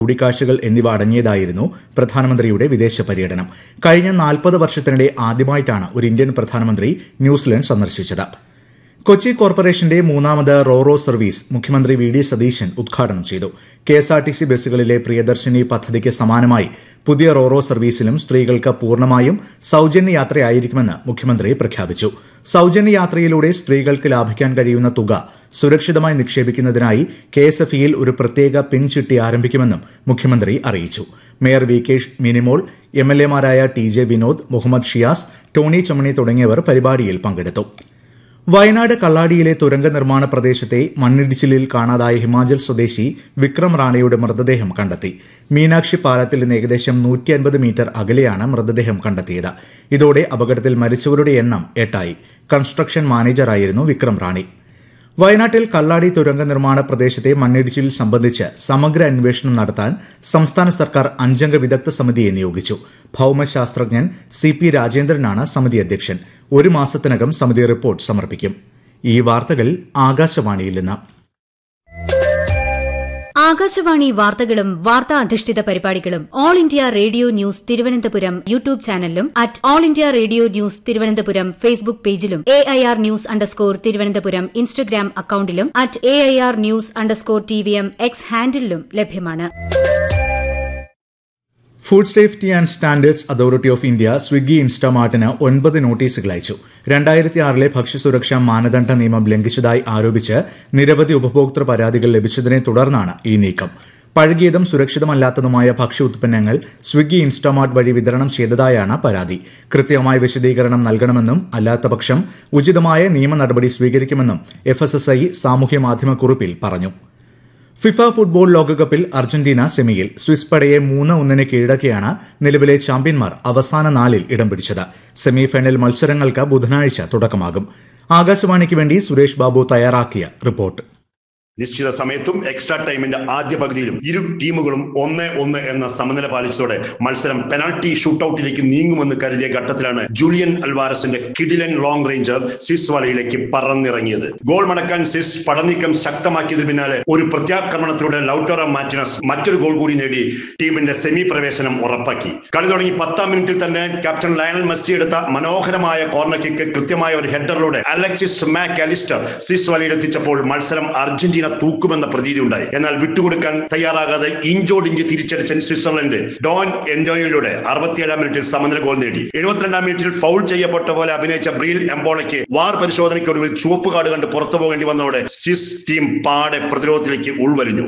കൂടിക്കാഴ്ചകൾ എന്നിവ അടങ്ങിയതായിരുന്നു പ്രധാനമന്ത്രിയുടെ വിദേശ പര്യടനം കഴിഞ്ഞ നാൽപ്പത് വർഷത്തിനിടെ ആദ്യമായിട്ടാണ് ഒരു ഇന്ത്യൻ പ്രധാനമന്ത്രി ന്യൂസിലൻഡ് സന്ദർശിച്ചത് കൊച്ചി കോർപ്പറേഷന്റെ മൂന്നാമത് റോറോ സർവീസ് മുഖ്യമന്ത്രി വി ഡി സതീശൻ ഉദ്ഘാടനം ചെയ്തു കെഎസ്ആർടിസി ബസ്സുകളിലെ പ്രിയദർശിനി പദ്ധതിക്ക് സമാനമായി പുതിയ റോറോ സർവീസിലും സ്ത്രീകൾക്ക് പൂർണ്ണമായും സൌജന്യ യാത്രയായിരിക്കുമെന്ന് മുഖ്യമന്ത്രി പ്രഖ്യാപിച്ചു സൌജന്യ യാത്രയിലൂടെ സ്ത്രീകൾക്ക് ലാഭിക്കാൻ കഴിയുന്ന തുക സുരക്ഷിതമായി നിക്ഷേപിക്കുന്നതിനായി കെഎസ്എഫ്ഇയിൽ ഒരു പ്രത്യേക പിൻ ചിട്ടി ആരംഭിക്കുമെന്നും മുഖ്യമന്ത്രി അറിയിച്ചു mayor V K Minimol M L എമാരായ T J Vinod Muhammad Shiyas Tony Chammany തുടങ്ങിയവർ പരിപാടിയിൽ പങ്കെടുത്തു വയനാട് കള്ളാടിയിലെ തുരങ്ക നിർമ്മാണ പ്രദേശത്തെ മണ്ണിടിച്ചിലിൽ കാണാതായ ഹിമാചൽ സ്വദേശി വിക്രം റാണയുടെ മൃതദേഹം കണ്ടെത്തി മീനാക്ഷി പാലത്തിൽ നിന്ന് ഏകദേശം നൂറ്റി അൻപത് മീറ്റർ അകലെയാണ് മൃതദേഹം കണ്ടെത്തിയത് ഇതോടെ അപകടത്തിൽ മരിച്ചവരുടെ എണ്ണം എട്ടായി കൺസ്ട്രക്ഷൻ മാനേജറായിരുന്നു വിക്രം റാണി വയനാട്ടിൽ കള്ളാടി തുരങ്ക നിർമ്മാണ പ്രദേശത്തെ മണ്ണിടിച്ചിൽ സംബന്ധിച്ച് സമഗ്ര അന്വേഷണം നടത്താൻ സംസ്ഥാന സർക്കാർ അഞ്ചംഗ വിദഗ്ധ സമിതിയെ നിയോഗിച്ചു ഭൌമശാസ്ത്രജ്ഞൻ സി പി രാജേന്ദ്രനാണ് സമിതി അധ്യക്ഷൻ ഒരു മാസത്തിനകം സമിതി റിപ്പോർട്ട് സമർപ്പിക്കും ഈ വാർത്തകൾ ആകാശവാണിയിൽ നിന്ന് ആകാശവാണി വാർത്തകളും വാർത്താ അധിഷ്ഠിത പരിപാടികളും all India radio news Thiruvananthapuram YouTube ചാനലിലും at all India radio news Thiruvananthapuram Facebook പേജിലും A I R news underscore Thiruvananthapuram Instagram അക്കൌണ്ടിലും at A I R news underscore T V M X ഹാൻഡിലും ലഭ്യമാണ് food safety and standards authority of India Swiggy ഇൻസ്റ്റാമാർട്ടിന് ഒൻപത് നോട്ടീസുകൾ അയച്ചു രണ്ടായിരത്തി ആറിലെ ഭക്ഷ്യസുരക്ഷാ മാനദണ്ഡ നിയമം ലംഘിച്ചതായി ആരോപിച്ച് നിരവധി ഉപഭോക്തൃ പരാതികൾ ലഭിച്ചതിനെ തുടർന്നാണ് ഈ നീക്കം പഴകിയതും സുരക്ഷിതമല്ലാത്തതുമായ ഭക്ഷ്യ ഉത്പന്നങ്ങൾ സ്വിഗ്ഗി ഇൻസ്റ്റാമാർട്ട് വഴി വിതരണം ചെയ്തതായാണ് പരാതി കൃത്യമായ വിശദീകരണം നൽകണമെന്നും അല്ലാത്തപക്ഷം ഉചിതമായ നിയമ നടപടി സ്വീകരിക്കുമെന്നും എഫ്എസ്എസ്ഐ സാമൂഹ്യ മാധ്യമ കുറിപ്പിൽ പറഞ്ഞു ഫിഫ ഫുട്ബോൾ ലോകകപ്പിൽ അർജന്റീന സെമിയിൽ സ്വിസ് പടയെ മൂന്ന് ഒന്നിന് കീഴടക്കിയാണ് നിലവിലെ ചാമ്പ്യന്മാർ അവസാന നാലിൽ ഇടം പിടിച്ചത് സെമിഫൈനൽ മത്സരങ്ങൾക്ക് ബുധനാഴ്ച തുടക്കമാകും ആകാശവാണിക്ക് വേണ്ടി സുരേഷ് ബാബു തയ്യാറാക്കിയ റിപ്പോർട്ട് നിശ്ചിത സമയത്തും എക്സ്ട്രാ ടൈമിന്റെ ആദ്യ പകുതിയിലും ഇരു ടീമുകളും ഒന്ന് ഒന്ന് എന്ന സമനില പാലിച്ചതോടെ മത്സരം പെനാൾട്ടി ഷൂട്ടൌട്ടിലേക്ക് നീങ്ങുമെന്ന് കരുതിയ ഘട്ടത്തിലാണ് ജൂലിയൻ അൽവാരസിന്റെ കിഡിലൻ ലോങ് റേഞ്ചർ സിസ് വലയിലേക്ക് പറന്നിറങ്ങിയത് ഗോൾ മടക്കാൻ സിസ് പടനീക്കം ശക്തമാക്കിയതിന് പിന്നാലെ ഒരു പ്രത്യാക്രമണത്തിലൂടെ ലൌട്ടോറ മാറ്റിനസ് മറ്റൊരു ഗോൾ കൂടി നേടി ടീമിന്റെ സെമി പ്രവേശനം ഉറപ്പാക്കി കളി തുടങ്ങി പത്താം മിനിറ്റിൽ തന്നെ ക്യാപ്റ്റൻ ലയണൽ മെസ്സി എടുത്ത മനോഹരമായ കോർണർ കിക്ക് കൃത്യമായ ഒരു ഹെഡറിലൂടെ അലക്സിസ് മാക് അലിസ്റ്റർ സിസ് വലയിലെത്തിച്ചപ്പോൾ മത്സരം അർജന്റീന തൂക്കുമെന്ന പ്രതീതി ഉണ്ടായി എന്നാൽ വിട്ടുകൊടുക്കാൻ തയ്യാറാകാതെ ഇഞ്ചോടിഞ്ച് തിരിച്ചടിച്ച സ്വിറ്റ്സർലൻഡ് ഡോൺ എൻഡോയിലൂടെ അറുപത്തിയേഴാം മിനിറ്റിൽ സമനില ഗോൾ നേടി എഴുപത്തിരണ്ടാം മിനിറ്റിൽ ഫൗൾ ചെയ്യപ്പെട്ട പോലെ അഭിനയിച്ച ബ്രീൽ എംബോളയ്ക്ക് വാർ പരിശോധനയ്ക്കൊടുവിൽ ചുവപ്പ് കാർഡ് കണ്ട് പുറത്തു പോകേണ്ടി വന്നതോടെ സ്വിസ് ടീം പാടെ പ്രതിരോധത്തിലേക്ക് ഉൾവലിഞ്ഞു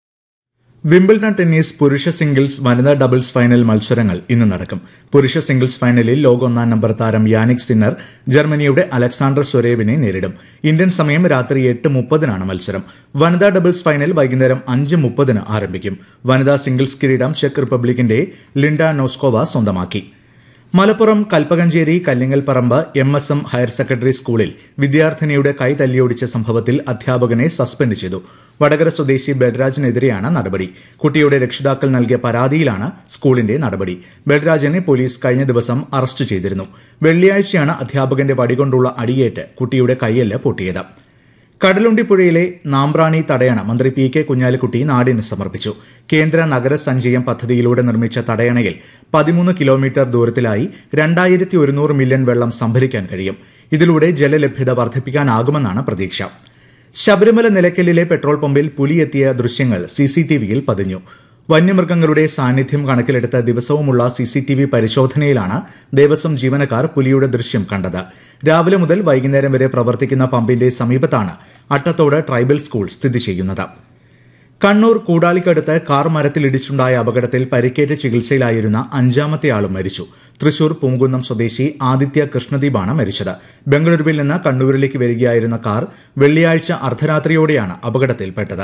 വിംബിൾഡൺ ടെന്നീസ് പുരുഷ സിംഗിൾസ് വനിതാ ഡബിൾസ് ഫൈനൽ മത്സരങ്ങൾ ഇന്ന് നടക്കും പുരുഷ സിംഗിൾസ് ഫൈനലിൽ ലോക ഒന്നാം നമ്പർ താരം യാനിക് സിന്നർ ജർമ്മനിയുടെ അലക്സാണ്ടർ സൊരേവിനെ നേരിടും ഇന്ത്യൻ സമയം രാത്രി എട്ട് മുപ്പതിനാണ് മത്സരം വനിതാ ഡബിൾസ് ഫൈനൽ വൈകുന്നേരം അഞ്ച് മുപ്പതിന് ആരംഭിക്കും വനിതാ സിംഗിൾസ് കിരീടം ചെക്ക് റിപ്പബ്ലിക്കിന്റെ ലിൻഡ നോസ്കോവ സ്വന്തമാക്കി Malappuram Kalpakanchery Kallingalparamba M S M higher secondary സ്കൂളിൽ വിദ്യാർത്ഥിനിയുടെ കൈ തല്ലിയൊടിച്ച സംഭവത്തിൽ അധ്യാപകനെ സസ്പെൻഡ് ചെയ്തു വടകര സ്വദേശി ബൽരാജിനെതിരെയാണ് നടപടി കുട്ടിയുടെ രക്ഷിതാക്കൾ നൽകിയ പരാതിയിലാണ് സ്കൂളിന്റെ നടപടി ബൽരാജിനെ പോലീസ് കഴിഞ്ഞ ദിവസം അറസ്റ്റ് ചെയ്തിരുന്നു വെള്ളിയാഴ്ചയാണ് അധ്യാപകന്റെ വടികൊണ്ടുള്ള അടിയേറ്റ് കുട്ടിയുടെ കൈയല്ല് പൊട്ടിയത് കടലുണ്ടിപ്പുഴയിലെ നാമ്പ്രാണി തടയണ മന്ത്രി പി കെ കുഞ്ഞാലിക്കുട്ടി നാടിന് സമർപ്പിച്ചു കേന്ദ്ര നഗര സഞ്ചയം പദ്ധതിയിലൂടെ നിർമ്മിച്ച തടയണയിൽ പതിമൂന്ന് കിലോമീറ്റർ ദൂരത്തിലായി രണ്ടായിരത്തി ഒരുന്നൂറ് മില്യൺ വെള്ളം സംഭരിക്കാൻ കഴിയും ഇതിലൂടെ ജലലഭ്യത വർദ്ധിപ്പിക്കാനാകുമെന്നാണ് പ്രതീക്ഷ ശബരിമല നിലയ്ക്കലിലെ പെട്രോൾ പമ്പിൽ പുലിയെത്തിയ ദൃശ്യങ്ങൾ സിസിടിവിയിൽ പതിഞ്ഞു വന്യമൃഗങ്ങളുടെ സാന്നിധ്യം കണക്കിലെടുത്ത ദിവസവുമുള്ള സിസിടിവി പരിശോധനയിലാണ് ദേവസ്വം ജീവനക്കാർ പുലിയുടെ ദൃശ്യം കണ്ടത് രാവിലെ മുതൽ വൈകുന്നേരം വരെ പ്രവർത്തിക്കുന്ന പമ്പിന്റെ സമീപത്താണ് അട്ടത്തോട് ട്രൈബൽ സ്കൂൾ സ്ഥിതി ചെയ്യുന്നത് കണ്ണൂർ കൂടാലിക്കടുത്ത് കാർ മരത്തിലിടിച്ചുണ്ടായ അപകടത്തിൽ പരിക്കേറ്റ് ചികിത്സയിലായിരുന്ന അഞ്ചാമത്തെ ആളും മരിച്ചു തൃശൂർ പൂങ്കുന്നം സ്വദേശി ആദിത്യ കൃഷ്ണദീപാണ് മരിച്ചത് ബംഗളൂരുവിൽ നിന്ന് കണ്ണൂരിലേക്ക് വരികയായിരുന്ന കാർ വെള്ളിയാഴ്ച അർദ്ധരാത്രിയോടെയാണ് അപകടത്തിൽപ്പെട്ടത്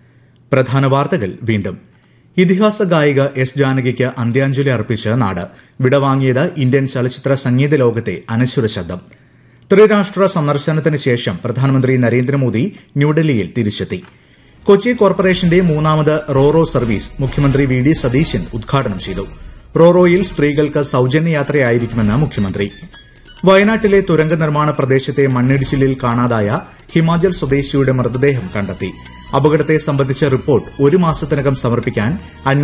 പ്രധാന വാർത്തകൾ വീണ്ടും ഇതിഹാസ ഗായിക എസ് ജാനകിക്ക് അന്ത്യാഞ്ജലി അർപ്പിച്ച് നാട് വിടവാങ്ങിയത് ഇന്ത്യൻ ചലച്ചിത്ര സംഗീത ലോകത്തെ അനശ്വര ശബ്ദം ത്രിരാഷ്ട്ര സന്ദർശനത്തിന് ശേഷം പ്രധാനമന്ത്രി നരേന്ദ്രമോദി ന്യൂഡൽഹിയിൽ തിരിച്ചെത്തി കൊച്ചി കോർപ്പറേഷന്റെ മൂന്നാമത് റോറോ സർവീസ് മുഖ്യമന്ത്രി വി ഡി സതീശൻ ഉദ്ഘാടനം ചെയ്തു റോറോയിൽ സ്ത്രീകൾക്ക് സൌജന്യ യാത്രയായിരിക്കുമെന്ന് മുഖ്യമന്ത്രി വയനാട്ടിലെ തുരങ്ക നിർമ്മാണ പ്രദേശത്തെ മണ്ണിടിച്ചിലിൽ കാണാതായ ഹിമാചൽ സ്വദേശിയുടെ മൃതദേഹം കണ്ടെത്തി അപകടത്തെ സംബന്ധിച്ച റിപ്പോർട്ട് ഒരു മാസത്തിനകം സമർപ്പിക്കാൻ